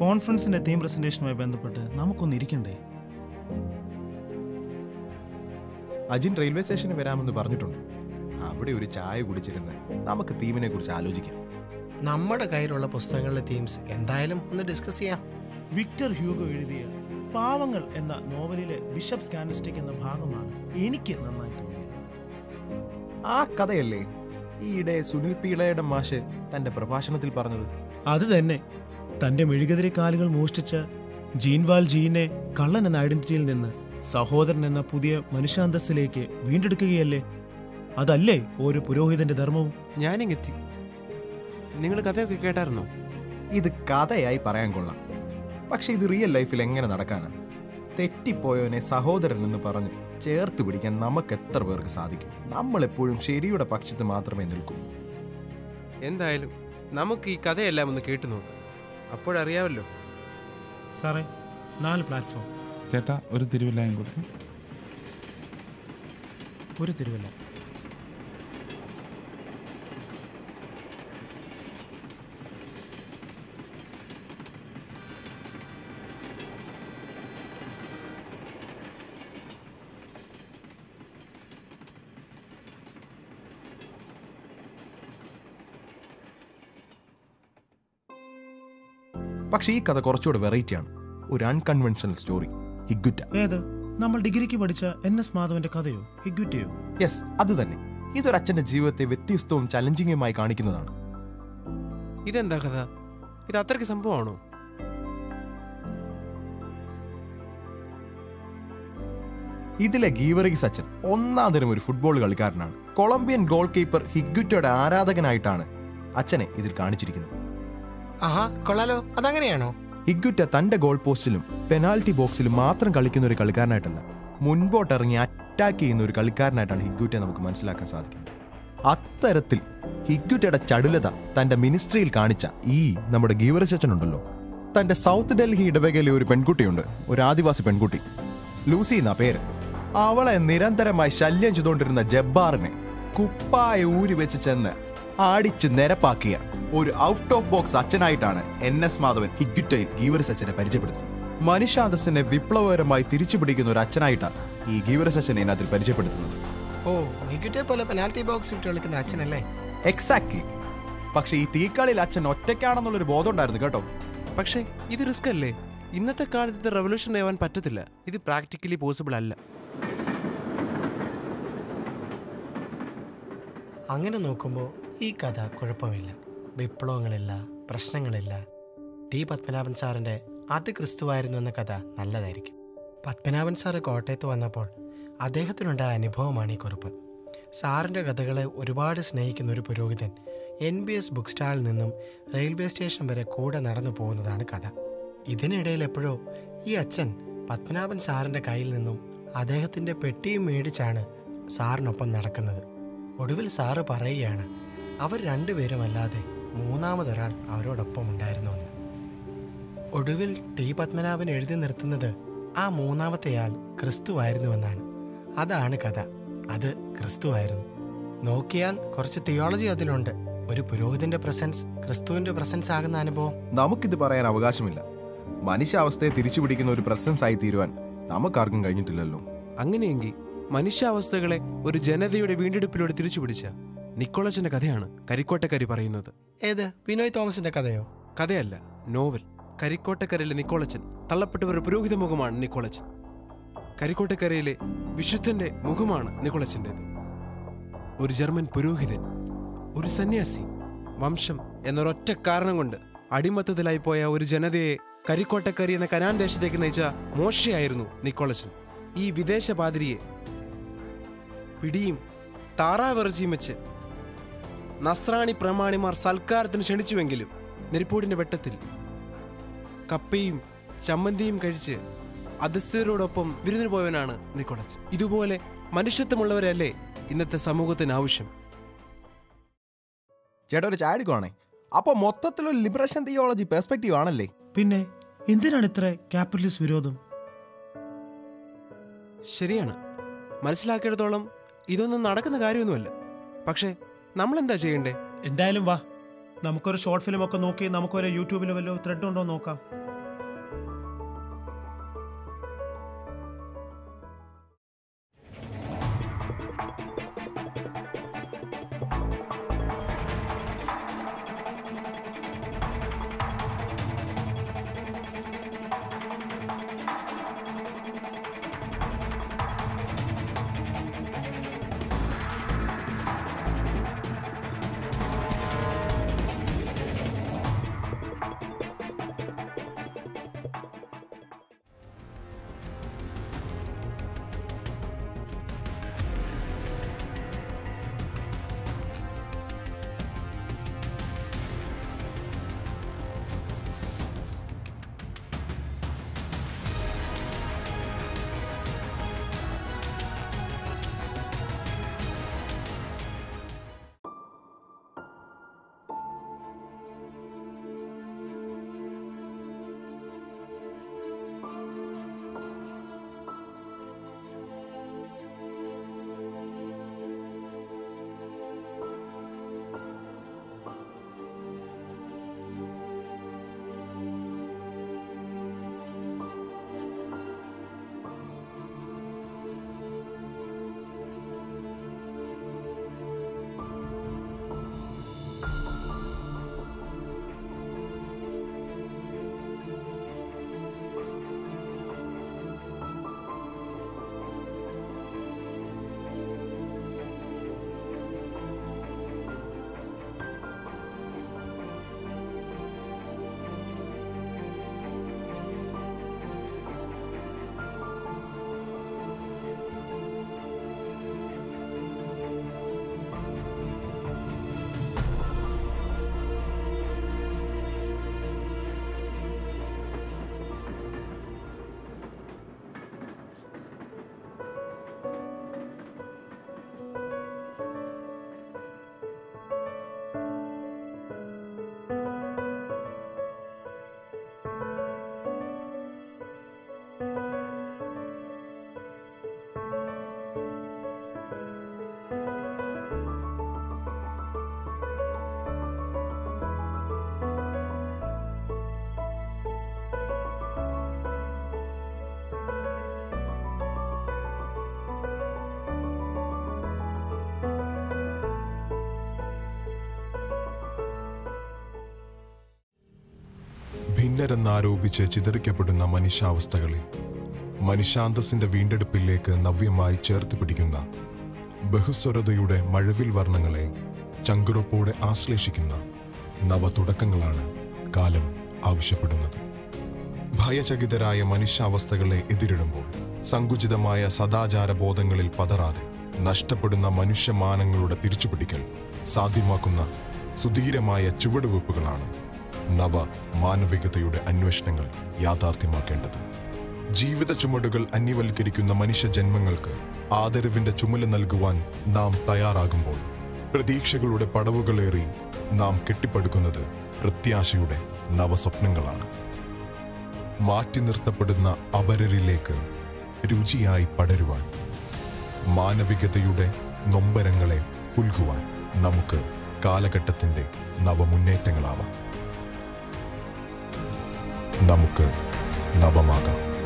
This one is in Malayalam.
കോൺഫറൻസിന്റെ തീം പ്രസന്റേഷനുമായി ബന്ധപ്പെട്ട് നമുക്കൊന്ന് ഇരിക്കണ്ടേ അജിൻ റെയിൽവേ സ്റ്റേഷനിൽ വരാമെന്ന് പറഞ്ഞിട്ടുണ്ട് അവിടെ ഒരു ചായ കുടിച്ചിരുന്ന് നമുക്ക് തീമിനെ കുറിച്ച് ആലോചിക്കാം നമ്മുടെ കയ്യിലുള്ള പുസ്തകങ്ങളിലെ തീംസ് എന്തായാലും ഒന്ന് ഡിസ്കസ് ചെയ്യാം വിക്ടർ ഹ്യൂഗോ എഴുതിയ പാവങ്ങൾ എന്ന നോവലിലെ ബിഷപ്പ് സ്കാനിസ്റ്റിക് എന്ന ഭാഗമാണ് എനിക്ക് നന്നായി തോന്നിയത് ആ കഥയല്ലേ ഈയിടെ സുനിൽ പീളയുടെ മാഷ് തന്റെ പ്രഭാഷണത്തിൽ പറഞ്ഞത് അത് തന്നെ തന്റെ മെഴുകുതിരി കാലുകൾ മോഷ്ടിച്ച ജീൻവാൽ ജീനെ കള്ളൻ എന്ന ഐഡന്റിറ്റിയിൽ നിന്ന് സഹോദരൻ എന്ന പുതിയ മനുഷ്യാന്തസ്സിലേക്ക് വീണ്ടെടുക്കുകയല്ലേ അതല്ലേ ഒരു പുരോഹിതന്റെ ധർമ്മവും ഞാനിങ്ങെത്തി നിങ്ങൾ കഥയൊക്കെ കേട്ടായിരുന്നോ ഇത് കഥയായി പറയാൻ കൊള്ളാം പക്ഷെ ഇത് റിയൽ ലൈഫിൽ എങ്ങനെ നടക്കാനാ തെറ്റിപ്പോയവനെ സഹോദരൻ എന്ന് പറഞ്ഞ് ചേർത്ത് പിടിക്കാൻ നമുക്ക് എത്ര പേർക്ക് സാധിക്കും നമ്മൾ എപ്പോഴും ശരിയുടെ പക്ഷത്ത് മാത്രമേ നിൽക്കൂ എന്തായാലും നമുക്ക് ഈ കഥയെല്ലാം ഒന്ന് കേട്ടു നോക്കാം അപ്പോഴറിയാമല്ലോ സാറേ നാല് പ്ലാറ്റ്ഫോം ചേട്ടാ ഒരു തിരുവല്ലായും കൂടെ ഒരു തിരുവല്ല പക്ഷേ ഈ കഥ കുറച്ചുകൂടെ വെറൈറ്റി ആണ് ഒരു അൺകൺവെൻഷണൽ സ്റ്റോറി ഹിഗുറ്റ ഏത് നമ്മൾ ഡിഗ്രിക്ക് പഠിച്ച എൻ എസ് മാധവന്റെ കഥയോ ഹിഗ്വിറ്റയോ യെസ് അത് തന്നെ ഇതൊരു അച്ഛന്റെ ജീവിതത്തെ വ്യത്യസ്തവും ചലഞ്ചിങ്ങുമായി കാണിക്കുന്നതാണ് ഇതെന്താ കഥ ഇത് അത്രയ്ക്ക് സംഭവമാണോ ഇതിലെ ഗീവറിഗിസ് അച്ഛൻ ഒന്നാം തരം ഒരു ഫുട്ബോൾ കളിക്കാരനാണ് കൊളംബിയൻ ഗോൾ കീപ്പർ ഹിഗുറ്റയുടെ ആരാധകനായിട്ടാണ് അച്ഛനെ ഇതിൽ കാണിച്ചിരിക്കുന്നത് ആഹാ കൊള്ളാലോ അതങ്ങനെയാണോ ഹിഗുറ്റ തന്റെ ഗോൾ പോസ്റ്റിലും പെനാൽറ്റി ബോക്സിലും മാത്രം കളിക്കുന്ന ഒരു കളിക്കാരനായിട്ടല്ല മുൻപോട്ടിറങ്ങി അറ്റാക്ക് ചെയ്യുന്ന ഒരു കളിക്കാരനായിട്ടാണ് ഹിഗുറ്റെ നമുക്ക് മനസ്സിലാക്കാൻ സാധിക്കുന്നത് അത്തരത്തിൽ ഹിഗുറ്റയുടെ ചടുലത തന്റെ മിനിസ്ട്രിയിൽ കാണിച്ച ഈ നമ്മുടെ ഗീവറിസ് അച്ഛൻ ഉണ്ടല്ലോ തന്റെ സൗത്ത് ഡൽഹി ഇടവകയിലെ ഒരു പെൺകുട്ടിയുണ്ട് ഒരു ആദിവാസി പെൺകുട്ടി ലൂസി എന്നാ പേര് അവളെ നിരന്തരമായി ശല്യം ചെയ്തുകൊണ്ടിരുന്ന ജബ്ബാറിനെ കുപ്പായ ഊരി വെച്ച് ചെന്ന് ആടിച്ച് നിരപ്പാക്കിയ ഒരു ഔട്ട് ഓഫ് ബോക്സ് അച്ഛനായിട്ടാണ് എൻ എസ് മാധവൻ ഹിഗുറ്റയിൽ ഗീവറിസ് അച്ഛനെ പരിചയപ്പെടുത്തുന്നത് മനുഷ്യാന്തസ്സിനെ വിപ്ലവകരമായി തിരിച്ചുപിടിക്കുന്ന ഒരു അച്ഛനായിട്ടാണ് ഈ ഗീവറിസ് അച്ഛനെ ഇതിനകത്തിൽ പരിചയപ്പെടുത്തുന്നത് ഓ വിക്കറ്റെ പോലെ പെനാൽറ്റി ബോക്സ് വിട്ട് കളിക്കുന്ന അച്ഛനല്ലേ എക്സാക്ട്ലി പക്ഷെ ഈ തീക്കളിയിൽ അച്ഛൻ ഒറ്റയ്ക്കാണെന്നുള്ളൊരു ബോധം ഉണ്ടായിരുന്നു കേട്ടോ പക്ഷേ ഇത് റിസ്ക് അല്ലേ ഇന്നത്തെ കാലത്ത് ഇത് റെവല്യൂഷൻ ആവാൻ പറ്റത്തില്ല ഇത് പ്രാക്ടിക്കലി പോസിബിൾ അല്ല അങ്ങനെ നോക്കുമ്പോൾ ഈ കഥ കുഴപ്പമില്ല വിപ്ലവങ്ങളില്ല പ്രശ്നങ്ങളില്ല ടി പത്മനാഭൻ സാറിൻ്റെ അത് ക്രിസ്തുവായിരുന്നു എന്ന കഥ നല്ലതായിരിക്കും പത്മനാഭൻ സാറ് കോട്ടയത്ത് വന്നപ്പോൾ അദ്ദേഹത്തിനുണ്ടായ അനുഭവമാണ് ഈ കുറിപ്പ് സാറിൻ്റെ കഥകളെ ഒരുപാട് സ്നേഹിക്കുന്ന ഒരു പുരോഹിതൻ എൻ ബി എസ് ബുക്ക് സ്റ്റാളിൽ നിന്നും റെയിൽവേ സ്റ്റേഷൻ വരെ കൂടെ നടന്നു പോകുന്നതാണ് കഥ ഇതിനിടയിൽ എപ്പോഴോ ഈ അച്ഛൻ പത്മനാഭൻ സാറിൻ്റെ കയ്യിൽ നിന്നും അദ്ദേഹത്തിൻ്റെ പെട്ടിയും മേടിച്ചാണ് സാറിനൊപ്പം നടക്കുന്നത് ഒടുവിൽ സാറ് പറയുകയാണ് അവർ രണ്ടുപേരും അല്ലാതെ മൂന്നാമതൊരാൾ അവരോടൊപ്പം ഉണ്ടായിരുന്നുവെന്ന് ഒടുവിൽ ടി പത്മനാഭൻ എഴുതി നിർത്തുന്നത് ആ മൂന്നാമത്തെയാൾ ക്രിസ്തുവായിരുന്നുവെന്നാണ് അതാണ് കഥ അത് ക്രിസ്തുവായിരുന്നു നോക്കിയാൽ കുറച്ച് തിയോളജി അതിലുണ്ട് ഒരു പുരോഹിതന്റെ പ്രസൻസ് ക്രിസ്തുവിന്റെ പ്രസൻസ് ആകുന്ന അനുഭവം നമുക്കിത് പറയാൻ അവകാശമില്ല മനുഷ്യാവസ്ഥയെ തിരിച്ചുപിടിക്കുന്ന ഒരു പ്രസൻസ് ആയി തീരുവാൻ നമുക്കാർക്കും കഴിഞ്ഞിട്ടില്ലല്ലോ അങ്ങനെയെങ്കിൽ മനുഷ്യാവസ്ഥകളെ ഒരു ജനതയുടെ വീണ്ടെടുപ്പിലൂടെ തിരിച്ചുപിടിച്ച നിക്കോളച്ചന്റെ കഥയാണ് കരിക്കോട്ടക്കരി പറയുന്നത് ഏത് വിനോയ് തോമസിന്റെ കഥയോ കഥയല്ല നോവൽ കരിക്കോട്ടക്കരയിലെ നിക്കോളച്ചൻ തള്ളപ്പെട്ടവരുടെ പുരോഹിത മുഖമാണ് നിക്കോളച്ചൻ കരിക്കോട്ടക്കരയിലെ വിശുദ്ധന്റെ മുഖമാണ് നിക്കോളച്ചൻ്റെത് ഒരു ജർമ്മൻ പുരോഹിതൻ ഒരു സന്യാസി വംശം എന്നൊരൊറ്റ കാരണം കൊണ്ട് അടിമത്തത്തിലായി പോയ ഒരു ജനതയെ കരിക്കോട്ടക്കരി എന്ന കനാൻ ദേശത്തേക്ക് നയിച്ച മോശയായിരുന്നു നിക്കോളച്ചൻ ഈ വിദേശ പാതിരിയെ പിടിയും താറാവിറച്ചിയും വെച്ച് നസ്രാണി പ്രമാണിമാർ സൽക്കാരത്തിന് ക്ഷണിച്ചുവെങ്കിലും നെരിപ്പോടിന്റെ വെട്ടത്തിൽ കപ്പയും ചമ്മന്തിയും കഴിച്ച് അതിസ്ഥരോടൊപ്പം വിരുന്നിന് പോയവനാണ് നിക്കോളച്ചൻ ഇതുപോലെ മനുഷ്യത്വമുള്ളവരല്ലേ ഇന്നത്തെ സമൂഹത്തിന് ആവശ്യം ചേട്ടാ ഒരു ചാടിക്കുവാണേ അപ്പൊ മൊത്തത്തിലൊരു ലിബറേഷൻ തിയോളജി പെർസ്പെക്റ്റീവ് ആണല്ലേ പിന്നെ എന്തിനാണ് ഇത്ര ക്യാപിറ്റലിസ്റ്റ് വിരോധം ശരിയാണ് മനസ്സിലാക്കിയിടത്തോളം ഇതൊന്നും നടക്കുന്ന കാര്യമൊന്നുമല്ല പക്ഷേ നമ്മൾ എന്താ ചെയ്യണ്ടേ എന്തായാലും വാ നമുക്കൊരു ഷോർട്ട് ഫിലിം ഒക്കെ നോക്കി നമുക്കൊരു യൂട്യൂബിൽ വല്ല ത്രെഡ് ഉണ്ടോ എന്ന് നോക്കാം ഭിന്നരെന്നാരോപിച്ച് ചിതറിക്കപ്പെടുന്ന മനുഷ്യാവസ്ഥകളെ മനുഷ്യാന്തസ്സിന്റെ വീണ്ടെടുപ്പിലേക്ക് നവ്യമായി ചേർത്ത് പിടിക്കുന്ന ബഹുസ്വരതയുടെ മഴവിൽ വർണ്ണങ്ങളെ ചങ്കുറപ്പോടെ ആശ്ലേഷിക്കുന്ന നവതുടക്കങ്ങളാണ് കാലം ആവശ്യപ്പെടുന്നത് ഭയചകിതരായ മനുഷ്യാവസ്ഥകളെ എതിരിടുമ്പോൾ സങ്കുചിതമായ സദാചാര ബോധങ്ങളിൽ പതറാതെ നഷ്ടപ്പെടുന്ന മനുഷ്യമാനങ്ങളുടെ തിരിച്ചുപിടിക്കൽ സാധ്യമാക്കുന്ന സുധീരമായ ചുവടുവെപ്പുകളാണ് നവ മാനവികതയുടെ അന്വേഷണങ്ങൾ യാഥാർത്ഥ്യമാക്കേണ്ടത് ജീവിത ചുമടുകൾ അന്യവൽക്കരിക്കുന്ന മനുഷ്യജന്മങ്ങൾക്ക് ആദരവിന്റെ ചുമല് നൽകുവാൻ നാം തയ്യാറാകുമ്പോൾ പ്രതീക്ഷകളുടെ പടവുകളേറി നാം കെട്ടിപ്പടുക്കുന്നത് പ്രത്യാശയുടെ നവസ്വപ്നങ്ങളാണ് മാറ്റി നിർത്തപ്പെടുന്ന അപരരിലേക്ക് രുചിയായി പടരുവാൻ മാനവികതയുടെ നൊമ്പരങ്ങളെ പുൽകുവാൻ നമുക്ക് കാലഘട്ടത്തിന്റെ നവമുന്നേറ്റങ്ങളാവാം നമുക്ക് നവമാകാം